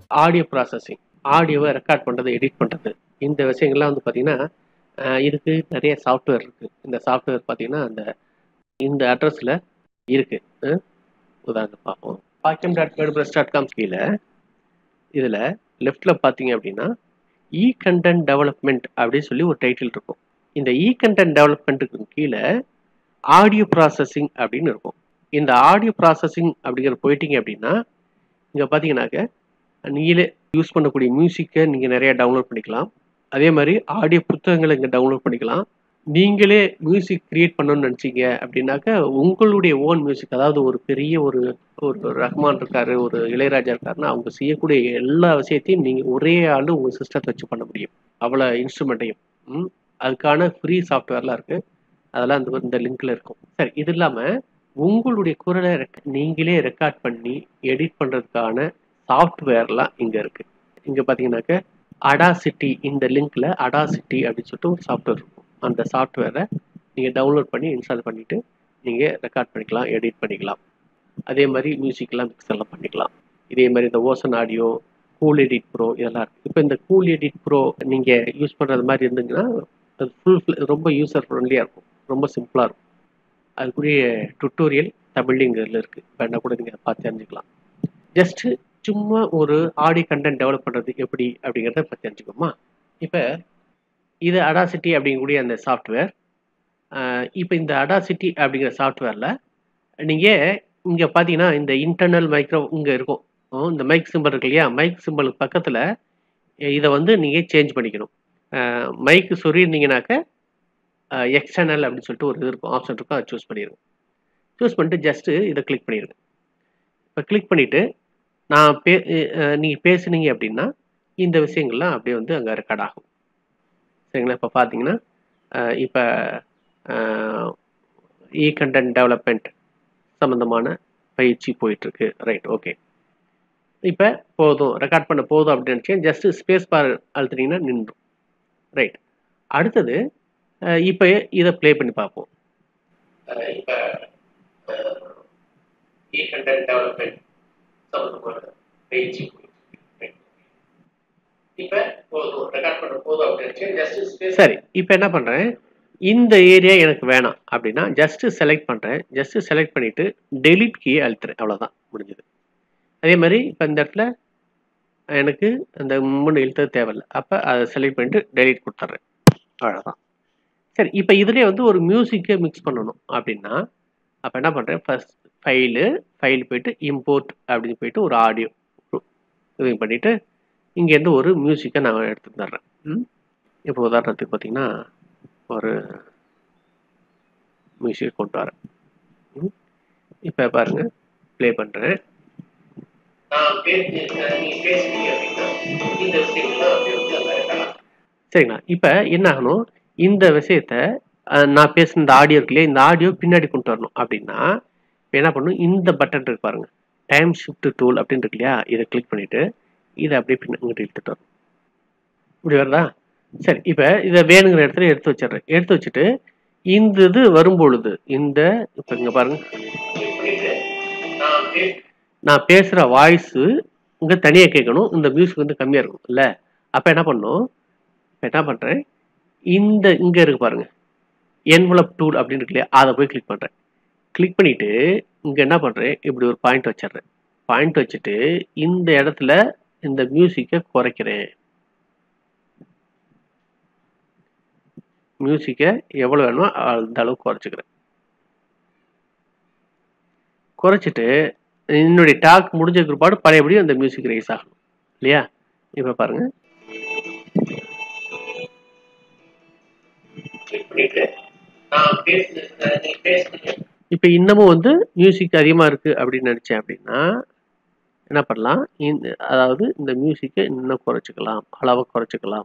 audio processing ஆடியோவை record பண்ணுறது edit பண்ணுறது இந்த விஷயங்கள்லாம் வந்து பார்த்தீங்கன்னா அஹ், இதுக்கு நிறைய சாஃப்ட்வேர் இருக்குது இந்த சாஃப்ட்வேர் பார்த்தீங்கன்னா அந்த இந்த அட்ரஸில் இருக்குது உதாரணம் பார்ப்போம் பாக்கியம் டாட் வேர்ட்பிரஸ் டாட் காம் கீழே இதில் லெஃப்டில் பார்த்தீங்க அப்படின்னா இ கண்டென்ட் டெவலப்மெண்ட் அப்படின்னு சொல்லி ஒரு டைட்டில் இருக்கும் இந்த இ கண்டென்ட் டெவலப்மெண்ட்டுக்கு கீழே ஆடியோ ப்ராசஸிங் அப்படின்னு இருக்கும் இந்த ஆடியோ ப்ராசஸிங் அப்படிங்கிற போயிட்டீங்க அப்படின்னா இங்கே பார்த்தீங்கன்னாக்க நீங்களே யூஸ் பண்ணக்கூடிய மியூசிக்கை நீங்கள் நிறைய டவுன்லோட் பண்ணிக்கலாம் அதே மாதிரி ஆடியோ புத்தகங்களை இங்கே டவுன்லோட் பண்ணிக்கலாம் நீங்களே மியூசிக் கிரியேட் பண்ணணும்னு நினச்சிங்க அப்படின்னாக்க உங்களுடைய ஓன் மியூசிக் அதாவது ஒரு பெரிய ஒரு ஒரு ரஹ்மான் இருக்காரு ஒரு இளையராஜா இருக்காருன்னா அவங்க செய்யக்கூடிய எல்லா விஷயத்தையும் நீங்கள் ஒரே ஆள் உங்கள் சிஸ்டத்தை வச்சு பண்ண முடியும் அவ்வளோ இன்ஸ்ட்ருமெண்ட்டையும் ம், அதுக்கான ஃப்ரீ சாஃப்ட்வேர்லாம் இருக்குது அதெல்லாம் இந்த இந்த லிங்க்ல இருக்கும் சரி இது இல்லாமல் உங்களுடைய குரலை rec- நீங்களே ரெக்கார்ட் பண்ணி எடிட் பண்ணுறதுக்கான சாஃப்ட்வேர்லாம் இங்கே இருக்குது இங்கே பார்த்தீங்கன்னாக்க அடாசிட்டி இந்த லிங்க்ல அடாசிட்டி அப்படின்னு சொல்லிட்டு ஒரு சாஃப்ட்வேர் இருக்கும் அந்த சாஃப்ட்வேரை நீங்கள் டவுன்லோட் பண்ணி இன்ஸ்டால் பண்ணிவிட்டு நீங்கள் ரெக்கார்ட் பண்ணிக்கலாம் எடிட் பண்ணிக்கலாம் அதே மாதிரி மியூசிக்லாம் மிக்ஸ் எல்லாம் பண்ணிக்கலாம் இதே மாதிரி இந்த ocean audio cool edit pro இதெல்லாம் இருக்குது இப்போ இந்த கூல் எடிட் ப்ரோ நீங்கள் யூஸ் பண்ணுறது மாதிரி இருந்தீங்கன்னா அது ஃபுல் ரொம்ப யூசர் ஃப்ரெண்ட்லியாக இருக்கும் ரொம்ப சிம்பிளாக இருக்கும் அதுக்குரிய டுட்டோரியல் தமிழ்லையும் இங்கே இதில் இருக்குது வேணா கூட நீங்கள் பார்த்து தெரிஞ்சுக்கலாம் ஜஸ்ட்டு சும்மா ஒரு ஆடியோ கண்டென்ட் டெவலப் பண்ணுறது எப்படி அப்படிங்கிறத பற்றி தெரிஞ்சுக்கோமா இப்போ இது அடாசிட்டி அப்படிங்கக்கூடிய அந்த சாஃப்ட்வேர் இப்போ இந்த அடாசிட்டி அப்படிங்கிற சாஃப்ட்வேரில் நீங்கள் இங்கே பார்த்தீங்கன்னா இந்த இன்டர்னல் மைக்ரோ இங்கே இருக்கும் அஹ் இந்த மைக் சிம்பிள் இருக்கு இல்லையா மைக் சிம்பிளுக்கு பக்கத்தில் இதை வந்து நீங்கள் சேஞ்ச் பண்ணிக்கணும் மைக்கு சொருயிருந்தீங்கனாக்க எக்ஸ்டர்னல் அப்படின்னு சொல்லிட்டு ஒரு இது இருக்கும் ஆப்ஷன் இருக்கும் அதை சூஸ் பண்ணிடுங்க சூஸ் பண்ணிட்டு ஜஸ்ட்டு இதை கிளிக் பண்ணிடுங்க இப்போ கிளிக் பண்ணிவிட்டு நான் பே நீங்கள் பேசுனீங்க அப்படின்னா இந்த விஷயங்கள்லாம் அப்படியே வந்து அங்கே ரெக்கார்ட் ஆகும் சரிங்களா இப்போ பார்த்தீங்கன்னா இப்போ இ கண்டென்ட் டெவலப்மெண்ட் சம்மந்தமான பயிற்சி போயிட்டுருக்கு ரைட் ஓகே இப்போ போதும் ரெக்கார்ட் பண்ண போதும் அப்படின்னு நினச்சேன் ஜஸ்ட்டு ஸ்பேஸ் பார் அழுத்துனீங்கன்னா நின்றும் ரைட் அடுத்தது இப்போ இதை ப்ளே பண்ணி பார்ப்போம் இப்போ இ கண்டென்ட் டெவலப்மெண்ட் சம்மந்தமான பயிற்சி இப்போ போதும் ரெக்கார்ட் பண்ண போதும் அப்படின்னு ஜஸ்ட் சரி இப்போ என்ன பண்ணுறேன் இந்த ஏரியா எனக்கு வேணாம் அப்படின்னா ஜஸ்ட் செலக்ட் பண்ணுறேன் ஜஸ்ட் செலக்ட் பண்ணிவிட்டு டெலிட் கீயை அழுத்துறேன் அவ்வளோதான் முடிஞ்சது அதே மாதிரி இப்போ இந்த இடத்துல எனக்கு அந்த மூணு எழுத்து தேவையில்லை அப்போ அதை செலக்ட் பண்ணிட்டு டெலிட் கொடுத்துட்றேன் அவ்வளோதான் சரி இப்போ இதுலேயே வந்து ஒரு மியூசிக்கை மிக்ஸ் பண்ணணும் அப்படின்னா அப்போ என்ன பண்ணுறேன் ஃபஸ்ட் ஃபைலு ஃபைல் போயிட்டு இம்போர்ட் அப்படின்னு போயிட்டு ஒரு ஆடியோ இது பண்ணிவிட்டு இங்கேருந்து ஒரு மியூசிக்கை நான் எடுத்து தர்றேன் ம் இப்போ உதாரணத்துக்கு பார்த்தீங்கன்னா ஒரு மியூசிக் கொண்டு வரேன் ம் இப்போ பாருங்க ப்ளே பண்ணுறேன் சரிங்களா இப்போ என்ன ஆகணும் இந்த விஷயத்த நான் பேசுன இந்த ஆடியோ இருக்கு இல்லையா இந்த ஆடியோ பின்னாடி கொண்டு வரணும் அப்படின்னா இப்போ என்ன பண்ணணும் இந்த பட்டன் இருக்கு பாருங்க டைம் ஷிஃப்ட் டூல் அப்படின்னு இருக்கு இல்லையா இதை கிளிக் பண்ணிட்டு இதை அப்படியே பின்ன இங்கிட்டு இழுத்துட்டு வரணும் இப்படி வருதா சரி இப்போ இதை வேணுங்கிற இடத்துல எடுத்து வச்சிடுறேன் எடுத்து வச்சுட்டு இந்த இது வரும்பொழுது இந்த இப்போ இங்கே பாருங்க நான் பேசுகிற வாய்ஸு இங்கே தனியாக கேட்கணும் இந்த மியூசிக் வந்து கம்மியாக இருக்கும் இல்லை அப்போ என்ன பண்ணும் என்ன பண்ணுறேன் இந்த இங்கே இருக்கு பாருங்க என்வலப் டூல் அப்படின்னு இருக்கு இல்லையா அதை போய் கிளிக் பண்ணுறேன் கிளிக் பண்ணிவிட்டு இங்கே என்ன பண்ணுறேன் இப்படி ஒரு பாயிண்ட் வச்சிடுறேன் பாயிண்ட் வச்சுட்டு இந்த இடத்துல இந்த மியூசிக்கை குறைக்கிறேன் மியூசிக்கை எவ்வளோ வேணுமோ அந்த அளவுக்கு குறைச்சிக்கிறேன் குறைச்சிட்டு என்னுடைய டாக் முடிஞ்ச பிற்பாடு பழையபடியும் அந்த மியூசிக் ரைஸ் ஆகணும் இல்லையா இப்போ பாருங்க இப்போ இன்னமும் வந்து மியூசிக் அதிகமாக இருக்குது அப்படின்னு நினச்சேன் அப்படின்னா என்ன பண்ணலாம் இந்த அதாவது இந்த மியூசிக்கை இன்னும் குறைச்சிக்கலாம் அளவை குறைச்சிக்கலாம்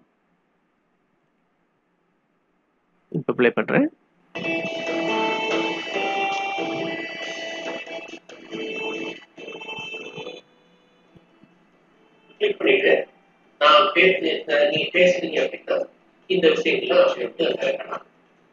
இப்போ ப்ளே பண்ணுறேன் கிளிக் பண்ணிட்டு நான் பேசு நீங்க பேசுனீங்க அப்படின்னா இந்த விஷயங்களை வந்து கேட்கலாம்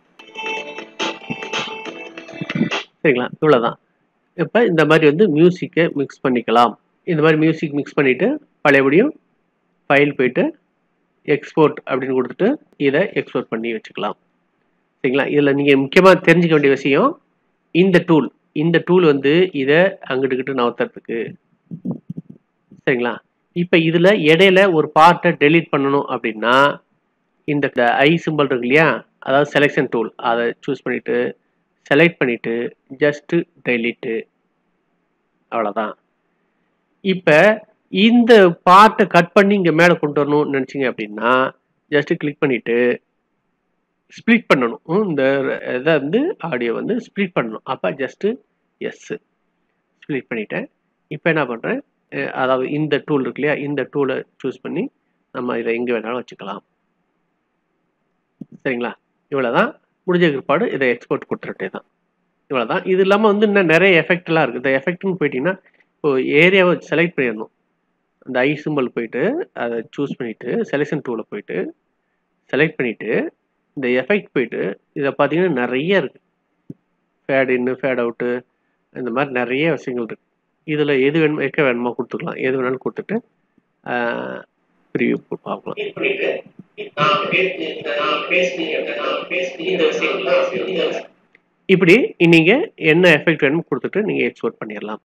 சரிங்களா இவ்வளோதான் இப்போ இந்த மாதிரி வந்து மியூசிக்கை மிக்ஸ் பண்ணிக்கலாம் இந்த மாதிரி மியூசிக் மிக்ஸ் பண்ணிவிட்டு பழையபடியும் ஃபைல் போயிட்டு எக்ஸ்போர்ட் அப்படின்னு கொடுத்துட்டு இதை எக்ஸ்போர்ட் பண்ணி வச்சுக்கலாம் சரிங்களா இதில் நீங்கள் முக்கியமாக தெரிஞ்சுக்க வேண்டிய விஷயம் இந்த டூல் இந்த டூல் வந்து இதை அங்கிட்டுக்கிட்டு நவுத்துறதுக்கு சரிங்களா இப்போ இதில் இடையில ஒரு பார்ட்டை டெலீட் பண்ணணும் அப்படின்னா இந்த ஐ சிம்பிள் இருக்கு இல்லையா அதாவது செலெக்ஷன் டூல் அதை சூஸ் பண்ணிவிட்டு செலக்ட் பண்ணிவிட்டு ஜஸ்ட்டு டெலிட்டு அவ்வளோதான் இப்போ இந்த பார்ட்டை கட் பண்ணி இங்கே மேலே கொண்டு வரணும்னு நினச்சிங்க அப்படின்னா ஜஸ்ட்டு கிளிக் பண்ணிவிட்டு ஸ்ப்ளிட் பண்ணணும் ம், இந்த இதை வந்து ஆடியோ வந்து ஸ்ப்ளிட் பண்ணணும் அப்போ ஜஸ்ட்டு எஸ்ஸு ஸ்ப்ளிட் பண்ணிட்டேன் இப்போ என்ன பண்ணுறேன் அதாவது இந்த டூல் இருக்கு இல்லையா இந்த டூலை சூஸ் பண்ணி நம்ம இதை எங்கே வேணாலும் வச்சுக்கலாம் சரிங்களா இவ்வளோ தான் முடிஞ்ச பிற்பாடு இதை எக்ஸ்போர்ட் கொடுத்துட்டே தான் இவ்வளோ தான் இது இல்லாமல் வந்து இன்னும் நிறைய எஃபெக்ட்லாம் இருக்குது இந்த எஃபெக்ட்னு போயிட்டீங்கன்னா இப்போ ஏரியாவை செலக்ட் பண்ணிடணும் அந்த ஐ சிம்பிள் போயிட்டு அதை சூஸ் பண்ணிவிட்டு செலெக்ஷன் டூவில் போயிட்டு செலக்ட் பண்ணிவிட்டு இந்த எஃபெக்ட் போயிட்டு இதை பார்த்தீங்கன்னா நிறைய இருக்குது ஃபேட் இன்னு ஃபேட் அவுட்டு இந்த மாதிரி நிறைய விஷயங்கள் இருக்குது இதில் எது வேணுமோ எக்க வேணுமோ கொடுத்துக்கலாம் எது வேணாலும் கொடுத்துட்டு ப்ரிவியூ பார்க்கலாம் இப்படி நீங்கள் என்ன எஃபெக்ட் வேணுமோ கொடுத்துட்டு நீங்கள் எக்ஸ்போர்ட் பண்ணிடலாம்